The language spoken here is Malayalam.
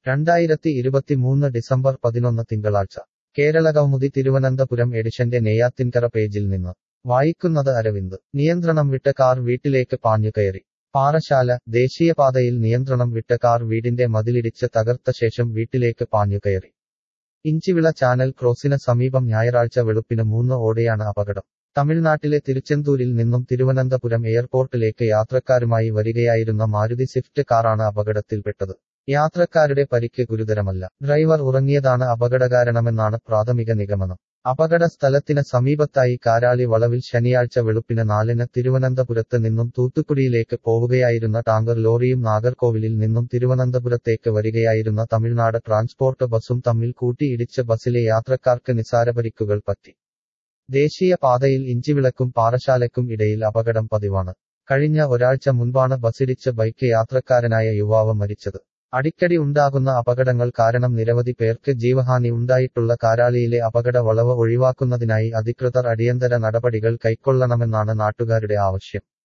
രണ്ടായിരത്തി ഇരുപത്തിമൂന്ന് ഡിസംബർ പതിനൊന്ന് തിങ്കളാഴ്ച കേരളകൗമുദി തിരുവനന്തപുരം എഡിഷന്റെ നെയ്യാത്തിൻകര പേജിൽ നിന്ന് വായിക്കുന്നത് അരവിന്ദ് നിയന്ത്രണം വിട്ട കാർ വീട്ടിലേക്ക് പാഞ്ഞുകയറി പാറശാല ദേശീയപാതയിൽ നിയന്ത്രണം വിട്ട കാർ വീടിന്റെ മതിലിടിച്ച് തകർത്ത ശേഷം വീട്ടിലേക്ക് പാഞ്ഞുകയറി ഇഞ്ചിവിള ചാനൽ ക്രോസിന് സമീപം ഞായറാഴ്ച വെളുപ്പിന് മൂന്ന് ഓടെയാണ് അപകടം തമിഴ്നാട്ടിലെ തിരുച്ചെന്തൂരിൽ നിന്നും തിരുവനന്തപുരം എയർപോർട്ടിലേക്ക് യാത്രക്കാരുമായി വരികയായിരുന്ന മാരുതി സ്വിഫ്റ്റ് കാറാണ് അപകടത്തിൽപ്പെട്ടത് യാത്രക്കാരുടെ പരിക്ക് ഗുരുതരമല്ല ഡ്രൈവർ ഉറങ്ങിയതാണ് അപകടകാരണമെന്നാണ് പ്രാഥമിക നിഗമനം അപകട സ്ഥലത്തിന് സമീപത്തായി കാരാളി വളവിൽ ശനിയാഴ്ച വെളുപ്പിന് നാലിന് തിരുവനന്തപുരത്ത് നിന്നും തൂത്തുക്കുടിയിലേക്ക് പോവുകയായിരുന്ന ടാങ്കർ ലോറിയും നാഗർകോവിലിൽ നിന്നും തിരുവനന്തപുരത്തേക്ക് വരികയായിരുന്ന തമിഴ്നാട് ട്രാൻസ്പോർട്ട് ബസും തമ്മിൽ കൂട്ടിയിടിച്ച് ബസിലെ യാത്രക്കാർക്ക് നിസാരപരിക്കുകൾ പറ്റി ദേശീയ പാതയിൽ ഇഞ്ചിവിളക്കും പാറശാലയ്ക്കും ഇടയിൽ അപകടം പതിവാണ് കഴിഞ്ഞ ഒരാഴ്ച മുൻപാണ് ബസിടിച്ച് ബൈക്ക് യാത്രക്കാരനായ യുവാവ് മരിച്ചത് അടിക്കടി ഉണ്ടാകുന്ന അപകടങ്ങൾ കാരണം നിരവധി പേർക്ക് ജീവഹാനി ഉണ്ടായിട്ടുള്ള കാരാളിയിലെ അപകട വളവ് ഒഴിവാക്കുന്നതിനായി അധികൃതർ അടിയന്തര നടപടികൾ കൈക്കൊള്ളണമെന്നാണ് നാട്ടുകാരുടെ ആവശ്യം